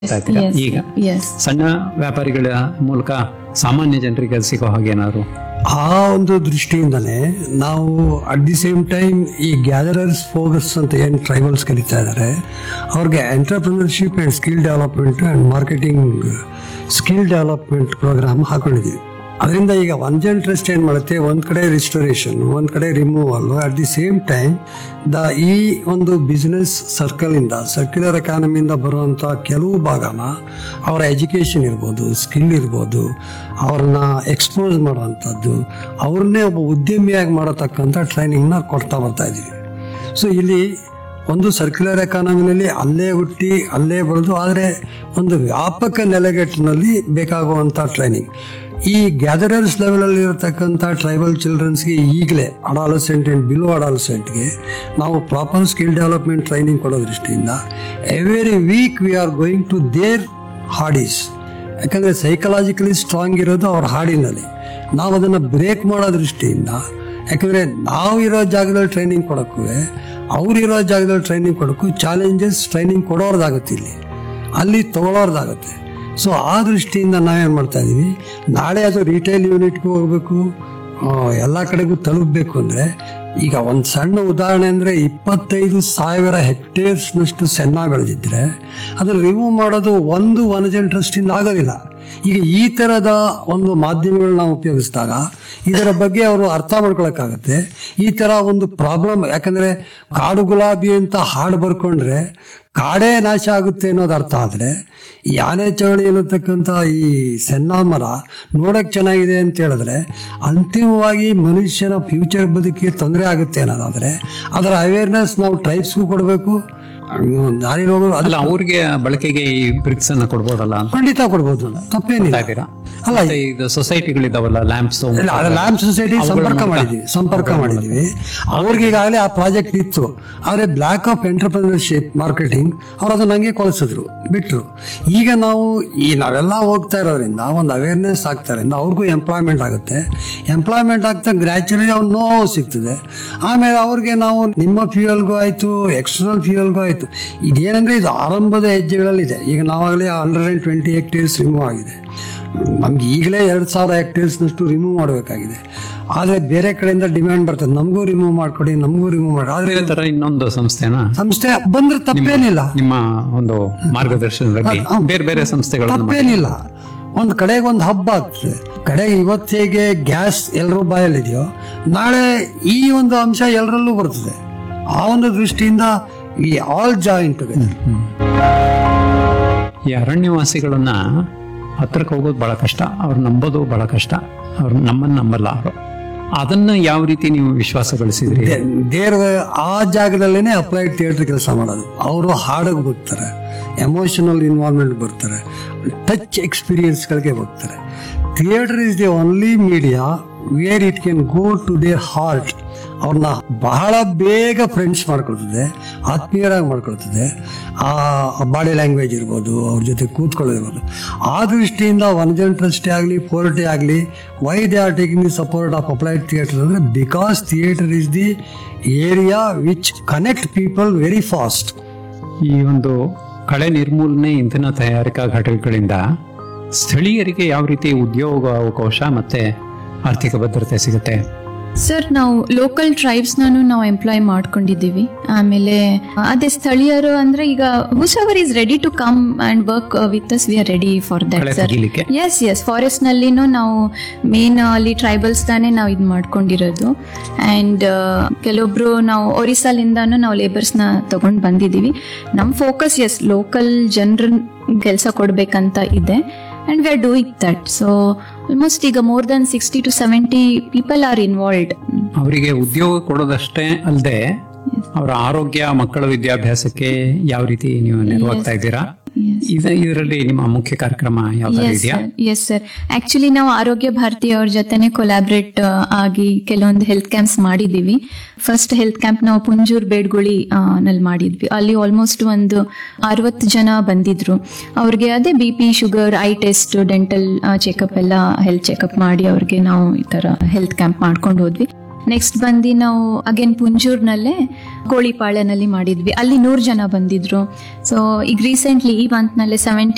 ಮಾಡ್ತಾ ಇದ್ದೀರಾ Yes, ಈಗ yes. ಸಣ್ಣ ವ್ಯಾಪಾರಿಗಳ ಮೂಲಕ ಸಾಮಾನ್ಯ ಜನರಿಗೆ ಅದು ಸಿಗೋ ಹಾಗೆ ಏನಾದ್ರು ಆ ಒಂದು ದೃಷ್ಟಿಯಿಂದನೇ ನಾವು ಅಟ್ ದಿ ಸೇಮ್ ಟೈಮ್ ಈ ಗ್ಯಾದರರ್ಸ್ ಫೋಕಸ್ ಅಂತ ಏನು ಟ್ರೈಬಲ್ಸ್ ಕರೀತಾ ಇದ್ದಾರೆ ಅವ್ರಿಗೆ entrepreneurship and skill development and marketing skill development program ಹಾಕೊಂಡಿದ್ದೀವಿ ಅದರಿಂದ ಈಗ ಒನ್ ಜನ್ ಟ್ರಸ್ಟ್ ಏನು ಮಾಡುತ್ತೆ ಒಂದು ಕಡೆ ರಿಸ್ಟೋರೇಷನ್ ಒಂದು ಕಡೆ removal at the same time the ಈ ಒಂದು ಬಿಸ್ನೆಸ್ ಸರ್ಕಲಿಂದ ಸರ್ಕ್ಯುಲರ್ ಎಕಾನಮಿಯಿಂದ ಬರುವಂಥ ಕೆಲವು ಭಾಗನ ಅವರ ಎಜುಕೇಷನ್ ಇರ್ಬೋದು ಸ್ಕಿಲ್ ಇರ್ಬೋದು ಅವ್ರನ್ನ ಎಕ್ಸ್ಪೋಸ್ ಮಾಡುವಂಥದ್ದು ಅವ್ರನ್ನೇ ಒಬ್ಬ ಉದ್ಯಮಿಯಾಗಿ ಮಾಡತಕ್ಕಂಥ ಟ್ರೈನಿಂಗ್ನ ಕೊಡ್ತಾ ಬರ್ತಾ ಇದ್ದೀವಿ ಸೊ ಇಲ್ಲಿ ಒಂದು ಸರ್ಕ್ಯುಲರ್ ಎಕಾನಮಿನಲ್ಲಿ ಅಲ್ಲೇ ಹುಟ್ಟಿ ಅಲ್ಲೇ ಬರೋದು ಆದರೆ ಒಂದು ವ್ಯಾಪಕ ನೆಲೆಗಟ್ಟಿನಲ್ಲಿ ಬೇಕಾಗುವಂಥ ಟ್ರೈನಿಂಗ್ ಈ ಗ್ಯಾದರರ್ಸ್ ಲೆವೆಲಲ್ಲಿ ಇರತಕ್ಕಂಥ ಟ್ರೈಬಲ್ ಚಿಲ್ಡ್ರನ್ಸ್ಗೆ ಈಗಲೇ ಅಡಾಲಸೆಂಟ್ ಆ್ಯಂಡ್ ಬಿಲೋ ಅಡಾಲಸೆಂಟ್ಗೆ ನಾವು ಪ್ರಾಪರ್ ಸ್ಕಿಲ್ ಡೆವಲಪ್ಮೆಂಟ್ ಟ್ರೈನಿಂಗ್ ಕೊಡೋ ದೃಷ್ಟಿಯಿಂದ every week we are going to their ಹಾಡೀಸ್ ಯಾಕಂದರೆ ಸೈಕಲಾಜಿಕಲಿ ಸ್ಟ್ರಾಂಗ್ ಇರೋದು ಅವ್ರ ಹಾಡಿನಲ್ಲಿ ನಾವು ಅದನ್ನು ಬ್ರೇಕ್ ಮಾಡೋ ದೃಷ್ಟಿಯಿಂದ ಯಾಕಂದರೆ ನಾವು ಇರೋ ಜಾಗದಲ್ಲಿ ಟ್ರೈನಿಂಗ್ ಕೊಡೋಕ್ಕೂ ಅವ್ರು ಇರೋ ಜಾಗದಲ್ಲಿ ಟ್ರೈನಿಂಗ್ ಕೊಡೋಕ್ಕೂ ಚಾಲೆಂಜಸ್ ಟ್ರೈನಿಂಗ್ ಕೊಡೋರ್ದಾಗುತ್ತೆ ಇಲ್ಲಿ ಅಲ್ಲಿ ತಗೊಳ್ಳೋರ್ದಾಗುತ್ತೆ ಸೊ ಆ ದೃಷ್ಟಿಯಿಂದ ನಾವೇನು ಮಾಡ್ತಾ ಇದ್ದೀವಿ ನಾಳೆ ಅದು ರಿಟೇಲ್ ಯೂನಿಟ್ಗೆ ಹೋಗಬೇಕು ಎಲ್ಲ ಕಡೆಗೂ ತಲುಪಬೇಕು ಅಂದರೆ ಈಗ ಒಂದು ಸಣ್ಣ ಉದಾಹರಣೆ ಅಂದರೆ ಇಪ್ಪತ್ತೈದು ಸಾವಿರ ಹೆಕ್ಟೇರ್ಸ್ನಷ್ಟು ಸೆನ್ನ ಬೆಳೆದಿದ್ರೆ ಅದನ್ನು ರಿಮೂವ್ ಮಾಡೋದು ಒಂದು ವನಜನ್ ಟ್ರಸ್ಟಿಂದ ಆಗೋದಿಲ್ಲ ಈಗ ಈ ಥರದ ಒಂದು ಮಾಧ್ಯಮಗಳನ್ನ ನಾವು ಉಪಯೋಗಿಸಿದಾಗ ಇದರ ಬಗ್ಗೆ ಅವರು ಅರ್ಥ ಮಾಡ್ಕೊಳಕ್ಕಾಗತ್ತೆ ಈ ಥರ ಒಂದು ಪ್ರಾಬ್ಲಮ್ ಯಾಕಂದರೆ ಕಾಡು ಗುಲಾಬಿ ಅಂತ ಹಾಡು ಬರ್ಕೊಂಡ್ರೆ ಕಾಡೇ ನಾಶ ಆಗುತ್ತೆ ಅನ್ನೋದು ಅರ್ಥ ಆದರೆ ಈ ಆನೆ ಚವಳಿ ಅನ್ನತಕ್ಕಂಥ ಈ ಸೆನ್ನ ಮರ ನೋಡಕ್ ಚೆನ್ನಾಗಿದೆ ಅಂತ ಹೇಳಿದ್ರೆ ಅಂತಿಮವಾಗಿ ಮನುಷ್ಯನ ಫ್ಯೂಚರ್ ಬದುಕಿಗೆ ತೊಂದರೆ ಆಗುತ್ತೆ ಅನ್ನೋದಾದ್ರೆ ಅದರ ಅವೇರ್ನೆಸ್ ನಾವು ಟ್ರೈಬ್ಸ್ಗೂ ಕೊಡಬೇಕು ದಾರಿ ಹೋಗೋದು ಅಲ್ಲ ಅವ್ರಿಗೆ ಬಳಕೆಗೆ ಈ ಬ್ರಿಕ್ಸ್ ಅನ್ನ ಕೊಡ್ಬೋದಲ್ಲ ಅಂತ ಖಂಡಿತ ಕೊಡ್ಬೋದು ತಪ್ಪೇನಿಲ್ಲ ಇದ್ದೀರಾ ಅಲ್ಲ ಮತ್ತೆ ಇದು ಸೊಸೈಟಿಗಳಿದಾವಲ್ಲ ಲ್ಯಾಂಪ್ಸ್ ಇಲ್ಲ ಲ್ಯಾಂಪ್ ಸೊಸೈಟಿ ಸಂಪರ್ಕ ಮಾಡಿದ್ವಿ ಸಂಪರ್ಕ ಮಾಡಿದ್ವಿ ಅವ್ರಿಗೆ ಈಗಾಗಲೇ ಆ ಪ್ರಾಜೆಕ್ಟ್ ಇತ್ತು ಆದರೆ ಬ್ಲ್ಯಾಕ್ ಆಫ್ ಎಂಟರ್ಪ್ರಿನರ್ಶಿಪ್ ಮಾರ್ಕೆಟಿಂಗ್ ಅವ್ರು ಅದನ್ನ ಹಂಗೆ ಕೊಲಿಸಿದ್ರು ಬಿಟ್ರು ಈಗ ನಾವು ಈ ನಾವೆಲ್ಲ ಹೋಗ್ತಾ ಇರೋದ್ರಿಂದ ಒಂದು ಅವೇರ್ನೆಸ್ ಆಗ್ತಾ ಇರೋದ್ರಿಂದ ಅವ್ರಿಗೂ ಎಂಪ್ಲಾಯ್ಮೆಂಟ್ ಆಗುತ್ತೆ ಎಂಪ್ಲಾಯ್ಮೆಂಟ್ ಆಗ್ತಾ ಗ್ರ್ಯಾಚುಲಿ ಅವ್ರು ನೋವು ಸಿಗ್ತದೆ ಆಮೇಲೆ ಅವ್ರಿಗೆ ನಾವು ನಿಮ್ಮ ಫ್ಯೂಯಲ್ಗೂ ಆಯಿತು ಎಕ್ಸ್ಟರ್ನಲ್ ಫ್ಯೂಯಲ್ಗೂ ಆಯಿತು ಇದೇನಂದ್ರೆ ಇದು ಆರಂಭದ ಹೆಜ್ಜೆಗಳಲ್ಲಿದೆ ಈಗ ನಾವಾಗಲೇ hundred and twenty hectares remove ಆಗಿದೆ ನಮ್ಗೆ ಈಗಲೇ ಎರಡು ಸಾವಿರ ಹೆಕ್ಟೇರ್ಸ್ನಷ್ಟು ರಿಮೂವ್ ಮಾಡಬೇಕಾಗಿದೆ ಆದರೆ ಬೇರೆ ಕಡೆಯಿಂದ ಡಿಮ್ಯಾಂಡ್ ಬರ್ತದೆ ನಮಗೂ ರಿಮೂವ್ ಮಾಡ್ಕೊಡಿ ನಮಗೂ ರಿಮೂವ್ ಮಾಡಿ ಆದರೆ ಇದೇ ತರ ಇನ್ನೊಂದು ಸಂಸ್ಥೆನ ಸಂಸ್ಥೆ ಬಂದ್ರೆ ತಪ್ಪೇನಿಲ್ಲ ನಿಮ್ಮ ಒಂದು ಮಾರ್ಗದರ್ಶನದಲ್ಲಿ ಬೇರೆ ಬೇರೆ ಸಂಸ್ಥೆಗಳನ್ನು ಮಾಡಿ. ತಪ್ಪೇನಿಲ್ಲ ಒಂದು ಕಡೆಗೆ ಒಂದು ಹಬ್ಬ ಆಗ್ತದೆ ಕಡೆಗೆ ಇವತ್ತು ಹೇಗೆ ಗ್ಯಾಸ್ ಎಲ್ಲರೂ ಬಾಯಲ್ಲಿದೆಯೋ ನಾಳೆ ಈ ಒಂದು ಅಂಶ ಎಲ್ಲರಲ್ಲೂ ಬರ್ತದೆ ಆ ಒಂದು ದೃಷ್ಟಿಯಿಂದ ಈ ಆಲ್ ಜಾಯಿಂಟ್ ಟುಗೆದರ್ ಈ ಅರಣ್ಯವಾಸಿಗಳನ್ನ ಹತ್ರಕ್ಕೆ ಹೋಗೋದು ಬಹಳ ಕಷ್ಟ ಅವ್ರು ನಂಬೋದು ಬಹಳ ಕಷ್ಟ ಅವ್ರು ನಮ್ಮನ್ನ ನಂಬಲ್ಲ ಅವರು ಅದನ್ನ ಯಾವ ರೀತಿ ನೀವು ವಿಶ್ವಾಸ ಗಳಿಸಿದ್ರಿ ದೇರ್ ಆ ಜಾಗದಲ್ಲೇನೆ ಅಪ್ಲೈಡ್ ಥಿಯೇಟರ್ ಕೆಲಸ ಮಾಡೋದು ಅವರು ಹಾಡಿಗೆ ಬರ್ತಾರೆ ಎಮೋಷನಲ್ ಇನ್ವಾಲ್ವ್ಮೆಂಟ್ ಬರ್ತಾರೆ ಟಚ್ ಎಕ್ಸ್ಪೀರಿಯನ್ಸ್ಗಳಿಗೆ ಬರ್ತಾರೆ theatre is the only media where it can go to their heart ಅವ್ರನ್ನ ಬಹಳ ಬೇಗ ಫ್ರೆಂಡ್ಸ್ ಮಾಡ್ಕೊಳ್ತದೆ ಆತ್ಮೀಯರಾಗಿ ಮಾಡ್ಕೊಳ್ತದೆ ಆ ಬಾಡಿ ಲ್ಯಾಂಗ್ವೇಜ್ ಇರ್ಬೋದು ಅವ್ರ ಜೊತೆ ಕೂತ್ಕೊಳ್ಳೋದಿರ್ಬೋದು ಆ ದೃಷ್ಟಿಯಿಂದ ಒನ್ಜನ್ ಟ್ರಸ್ಟೇ ಆಗಲಿ ಫೋರ್ಟೇ ಆಗಲಿ why they are taking the support of applied theatre ಅಂದರೆ because theatre is the area which connect people very fast ಈ ಒಂದು ಕಳೆ ನಿರ್ಮೂಲನೆ ಇಂಧನ ತಯಾರಿಕಾ ಘಟಕಗಳಿಂದ ಸ್ಥಳೀಯರಿಗೆ ಯಾವ ರೀತಿ ಉದ್ಯೋಗ ಅವಕಾಶ ಮತ್ತೆ ಆರ್ಥಿಕ ಭದ್ರತೆ ಸಿಗುತ್ತೆ ಸರ್ ನಾವು ಲೋಕಲ್ ಟ್ರೈಬ್ಸ್ ನಾನು ನಾವು ಎಂಪ್ಲಾಯ್ ಮಾಡ್ಕೊಂಡಿದ್ದೀವಿ ಆಮೇಲೆ ಅದೇ ಸ್ಥಳೀಯರು ಅಂದ್ರೆ ಈಗ whosoever is ready to come and work with us we are ready for that ಕಳೆ ಸರ್ ತೆಗಿಲಿಕ್ಕೆ? ಎಸ್ ಎಸ್ ಫಾರೆಸ್ಟ್ ನಲ್ಲಿನೂ ನಾವು ಮೇನ್ ಅಲ್ಲಿ ಟ್ರೈಬಲ್ಸ್ ತಾನೇ ನಾವು ಇದು ಮಾಡ್ಕೊಂಡಿರೋದು ಅಂಡ್ ಕೆಲವೊಬ್ರು ನಾವು ಒರಿಸ್ಸಾಲಿಂದಾನು ನಾವು ಲೇಬರ್ಸ್ ನ ತಗೊಂಡ್ ಬಂದಿದೀವಿ ನಮ್ ಫೋಕಸ್ ಎಸ್ ಲೋಕಲ್ ಜನರ ಕೆಲಸ ಕೊಡ್ಬೇಕಂತ ಇದೆ and we are doing that so almost ಈಗ more than sixty to seventy people are involved ಅವರಿಗೆ ಉದ್ಯೋಗ ಕೊಡೋದಷ್ಟೇ ಅಲ್ಲದೆ ಅವರ ಆರೋಗ್ಯ ಮಕ್ಕಳ ವಿದ್ಯಾಭ್ಯಾಸಕ್ಕೆ ಯಾವ ರೀತಿ ನೀವು ನೆರವಾಗ್ತಾ ಇದ್ದೀರಾ ಇದ- ಇದರಲ್ಲಿ ನಿಮ್ಮ ಮುಖ್ಯ ಕಾರ್ಯಕ್ರಮ ಯಾವ್ದಾದ್ರು ಎಸ್ ಇದೆಯಾ ಸರ್ ಎಸ್ ಸರ್ ಆಕ್ಚುಲಿ ನಾವು ಆರೋಗ್ಯ ಭಾರತಿ ಅವ್ರ ಜೊತೆನೆ ಕೊಲಾಬ್ರೇಟ್ ಆಗಿ ಕೆಲವೊಂದು ಹೆಲ್ತ್ ಕ್ಯಾಂಪ್ಸ್ ಮಾಡಿದೀವಿ ಫಸ್ಟ್ ಹೆಲ್ತ್ ಕ್ಯಾಂಪ್ ನಾವು ಪುಂಜೂರ್ ಬೇಡ್ಗುಳಿ ಆ, ನಲ್ಲಿ ಮಾಡಿದ್ವಿ ಅಲ್ಲಿ ಆಲ್ಮೋಸ್ಟ್ ಒಂದು ಅರವತ್ತು ಜನ ಬಂದಿದ್ರು ಅವ್ರಿಗೆ ಅದೇ B P sugar eye test dental checkup ಎಲ್ಲ ಹೆಲ್ತ್ ಚೆಕಪ್ ಮಾಡಿ ಅವ್ರಿಗೆ ನಾವು ಈ ತರ ಹೆಲ್ತ್ ಕ್ಯಾಂಪ್ ಮಾಡ್ಕೊಂಡು ಹೋದ್ವಿ ನೆಕ್ಸ್ಟ್ ಬಂದು ನಾವು ಅಗೇನ್ ಪುಂಜೂರ್ನಲ್ಲೇ ಕೋಳಿಪಾಳ್ಯನಲ್ಲಿ ಮಾಡಿದ್ವಿ ಅಲ್ಲಿ ನೂರು ಜನ ಬಂದಿದ್ರು ಸೊ ಈಗ ರೀಸೆಂಟ್ಲಿ ಈ ಮಂತ್ನಲ್ಲೇ ಸೆವೆಂಟಿ